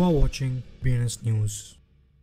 are watching BNS News.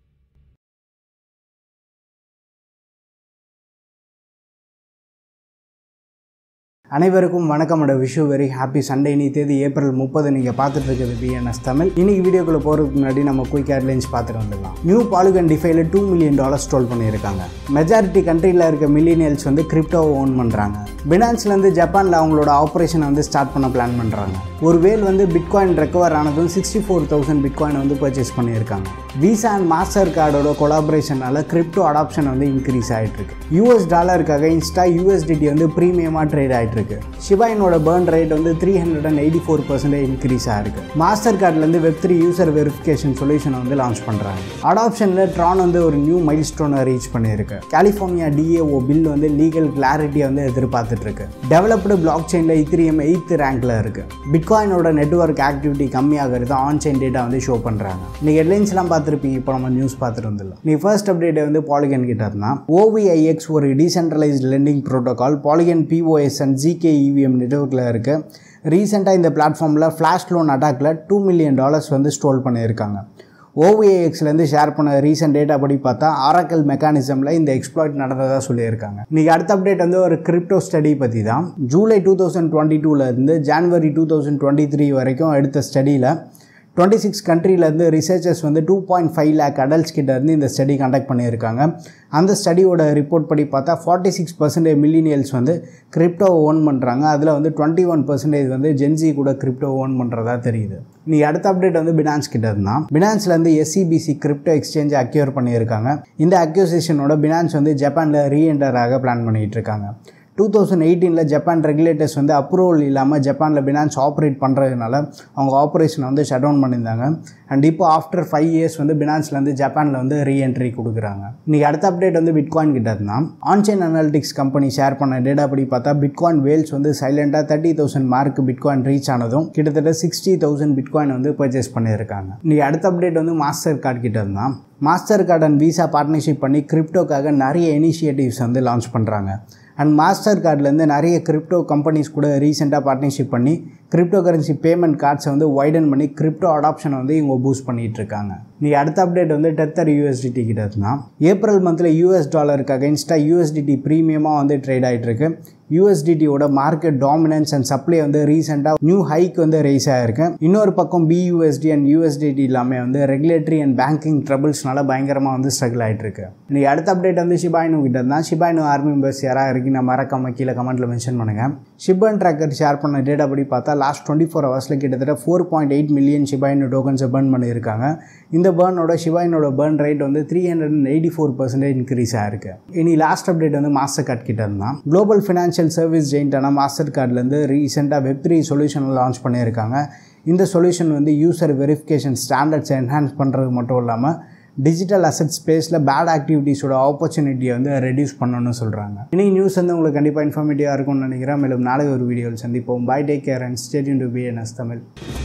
அனைவருக்கும் வணக்கம் அட விஷு வெரி ஹாப்பி சண்டே இனி தேதி ஏப்ரல் முப்பது நீங்கள் பார்த்துட்டு இருக்கிறது பிஎன்எஸ் தமிழ் இன்னைக்கு வீடியோக்குள்ளே போகிறதுக்கு முன்னாடி நம்ம குயிக் ஏர்லைன்ஸ் பார்த்துட்டு வந்துடலாம் நியூ பாலிகன் டிஃபைல டூ மில்லியன் டாலர் ஸ்டோல் பண்ணியிருக்காங்க மெஜாரிட்டி கண்ட்ரியில் இருக்க மில்லினியல்ஸ் வந்து கிரிப்டோவை ஓன் பண்ணுறாங்க பினான்ஸ்லேருந்து ஜப்பானில் அவங்களோட ஆப்ரேஷனை வந்து ஸ்டார்ட் பண்ண பிளான் பண்ணுறாங்க ஒரு வேல் வந்து பிட்காயின் ரெக்கவர் ஆனதும் சிக்ஸ்டி ஃபோர் தௌசண்ட் பிட்காயின் வந்து பர்ச்சேஸ் பண்ணியிருக்காங்க விசா அண்ட் மாஸ்டர் கார்டோட கொலாபரேஷனால கிரிப்டோ அடாப்ஷன் வந்து இன்க்ரீஸ் ஆகிட்டு இருக்கு யூஎஸ் டாலருக்கு அகைன்ஸ்டாக யூஎஸ்டிடி வந்து ப்ரீமியமாக ட்ரேட் ஆகிட்டு இருக்கு ஷிபாயினோட பேர்ன் ரேட் வந்து three hundred and eighty four percentage increase ஆயிருக்கு மாஸ்டர் கார்ட்லேருந்து வெப் த்ரீ யூசர் வெரிஃபிகேஷன் சொல்யூஷனை வந்து லான்ச் பண்ணுறாங்க அடாப்ஷனில் ட்ரான் வந்து ஒரு நியூ மைல் ஸ்டோனை ரீச் பண்ணியிருக்கு கலிஃபோர்னியா டிஏஓ பில் வந்து லீகல் கிளாரிட்டியை வந்து எதிர்பார்த்துட்டு இருக்கு டெவலப்டு பிளாக் செயினில் இத்திரியம் எயித் ரேங்க்ல இருக்கு பிட்காயினோட நெட்ஒர்க் ஆக்டிவிட்டி கம்மியாகிறது ஆன் செயின் டேட்டா வந்து ஷோ பண்ணுறாங்க நீங்கள் ஹெட்லைன்ஸ்லாம் பார்த்துருப்பீங்க இப்போ நம்ம நியூஸ் பார்த்துட்டு வந்துடலாம் நீ ஃபர்ஸ்ட் அப்டேட் வந்து பாலிகன் கிட்ட இருந்தால் ஓவிஐஎக்ஸ் ஒரு decentralized lending protocol Polygon POS and ZK EVM நெட்ஒர்க்கில் இருக்குது ரீசெண்டாக இந்த பிளாட்ஃபார்மில் ஃப்ளாஷ் லோன் அட்டாக்ல டூ மில்லியன் டாலர்ஸ் வந்து ஸ்டோல் பண்ணியிருக்காங்க ஓவிஏஎக்ஸ்லேருந்து ஷேர் பண்ண ரீசெண்ட் டேட்டா படி பார்த்தா ஆரக்கல் மெக்கானிசமில் இந்த எக்ஸ்ப்ளாய்ட் நடந்ததாக சொல்லியிருக்காங்க இன்றைக்கி அடுத்த அப்டேட் வந்து ஒரு கிரிப்டோ ஸ்டடி பற்றி தான் ஜூலை டூ தௌசண்ட் டுவெண்ட்டி டூலேருந்து January two thousand twenty three வரைக்கும் எடுத்த ஸ்டடியில் டுவெண்ட்டி சிக்ஸ் கண்ட்ரிலேருந்து ரிசர்ச்சர்ஸ் வந்து two point five lakh adults கிட்ட இருந்து இந்த ஸ்டடி கண்டக்ட் பண்ணியிருக்காங்க அந்த ஸ்டடியோட ரிப்போர்ட் படி பார்த்தா ஃபார்ட்டி சிக்ஸ் பர்சன்டேஜ் மில்லினியல்ஸ் வந்து கிரிப்டோ ஓன் பண்ணுறாங்க அதில் வந்து டுவெண்ட்டி ஒன் பர்சன்டேஜ் வந்து ஜென்ஜி கூட கிரிப்டோ ஓன் பண்ணுறதா தெரியுது நீ அடுத்த அப்டேட் வந்து பினான்ஸ் கிட்ட இருந்தால் பினான்ஸ்லேருந்து எஸ்சிபிசி கிரிப்டோ எக்ஸ்சேஞ்ச் அக்யூர் பண்ணியிருக்காங்க இந்த அக்யூசேஷனோட பினான்ஸ் வந்து ஜப்பானில் ரீஎன்டர் ஆக பிளான் பண்ணிகிட்டு இருக்காங்க டூ தௌசண்ட் எயிட்டீனில் ஜப்பான் ரெகுலேட்டர்ஸ் வந்து அப்ரூவல் இல்லாமல் ஜப்பானில் பினான்ஸ் ஆப்ரேட் பண்ணுறதுனால அவங்க ஆப்ரேஷனை வந்து ஷட் டவுன் பண்ணியிருந்தாங்க அண்ட் இப்போ ஆஃப்டர் ஃபைவ் இயர்ஸ் வந்து பினான்ஸ்லேருந்து ஜப்பானில் வந்து ரீஎன்ட்ரி கொடுக்குறாங்க இன்றைக்கி அடுத்த அப்டேட் வந்து பிட்காயின் கிட்ட இருந்தால் ஆன்சைன் அனாலிட்டிக்ஸ் கம்பெனி ஷேர் பண்ண டேட்டா படி பார்த்தா பிட்காயின் வேல்ஸ் வந்து சைலண்டாக thirty thousand mark bitcoin reach ஆனதும் கிட்டத்தட்ட சிக்ஸ்டி தௌசண்ட் பிட்காயின் வந்து பர்ச்சேஸ் பண்ணியிருக்காங்க இன்றைக்கி அடுத்த அப்டேட் வந்து மாஸ்டர் கார்டு கிட்ட இருந்தால் Master card and Visa partnership பண்ணி கிரிப்டோக்காக நிறைய இனிஷியேட்டிவ்ஸ் வந்து லான்ச் பண்ணுறாங்க அண்ட் மாஸ்டர் கார்ட்லேருந்து நிறைய கிரிப்டோ கம்பெனிஸ் கூட ரீசெண்டாக பார்ட்னர்ஷிப் பண்ணி கிரிப்டோ கரன்சி பேமெண்ட் கார்ட்ஸை வந்து வைடன் பண்ணி கிரிப்டோ அடாப்ஷனை வந்து இவங்க பூஸ்ட் பண்ணிகிட்டு இருக்காங்க நீ அடுத்த அப்டேட் வந்து டெத்தர் யூஎஸ்டிடி கிட்ட இருந்தால் ஏப்ரல் மந்தில் யூஎஸ் டாலருக்கு அகைன்ஸ்டாக யூஎஸ்டிடி ப்ரீமியமாக வந்து ட்ரேட் ஆகிட்டு இருக்கு யூஎஸ்டிடியோட மார்க்கெட் டாமினன்ஸ் அண்ட் சப்ளை வந்து ரீசெண்டாக நியூ ஹைக் வந்து ரைஸ் ஆகிருக்கு இன்னொரு பக்கம் பியூஎஸ்டி அண்ட் யூஎஸ்டிடி எல்லாமே வந்து ரெகுலேட்டரி அண்ட் பேங்கிங் ட்ரபிள்ஸ்னால பயங்கரமாக வந்து ஸ்ட்ரகிள் ஆகிட்டு இருக்கு இன்னைக்கு அடுத்த அப்டேட் வந்து ஷிபாயினு கிட்ட இருந்தால் ஷிபாயினு ஆர்மி மெம்பர்ஸ் யாராக இருக்கு நான் மறக்காம கீழே கமெண்ட்டில் மென்ஷன் பண்ணுங்கள் ஷிபன் ட்ராக்கர் ஷேர் பண்ண டேட்டா படி பார்த்தா லாஸ்ட் டுவெண்ட்டி ஃபோர் ஹவர்ஸில் கிட்டத்தட்ட four point eight million Shiba Inu டோக்கன்ஸை பர்ன் பண்ணியிருக்காங்க இந்த பேர்னோட ஷிபாயினோட பேர்ன் ரேட் வந்து three hundred and eighty four percentage increase ஆயிருக்கு இனி லாஸ்ட் அப்டேட் வந்து மாஸ்டர் கார்டு கிட்ட இருந்தால் குளோபல் ஃபினான்ஷியல் சர்வீஸ் ஜெயின்டான மாஸ்டர் கார்ட்லேருந்து ரீசெண்டாக வெப் த்ரீ சொல்யூஷன் லான்ச் பண்ணியிருக்காங்க இந்த சொல்யூஷன் வந்து யூசர் வெரிஃபிகேஷன் ஸ்டாண்டர்ட்ஸை என்ஹான்ஸ் பண்ணுறது மட்டும் இல்லாமல் டிஜிட்டல் அசட் ஸ்பேஸில் பேட் ஆக்டிவிட்டீஸோட ஆப்பர்ச்சுனிட்டியை வந்து ரெடியூஸ் பண்ணணும்னு சொல்கிறாங்க இனி நியூஸ் வந்து உங்களுக்கு கண்டிப்பாக இன்ஃபார்மேட்டிவாக இருக்கும்னு நினைக்கிறேன் மேலும் நாளை ஒரு வீடியோவில் சந்திப்போம் bye take care and stay டு பிஎன்எஸ் தமிழ்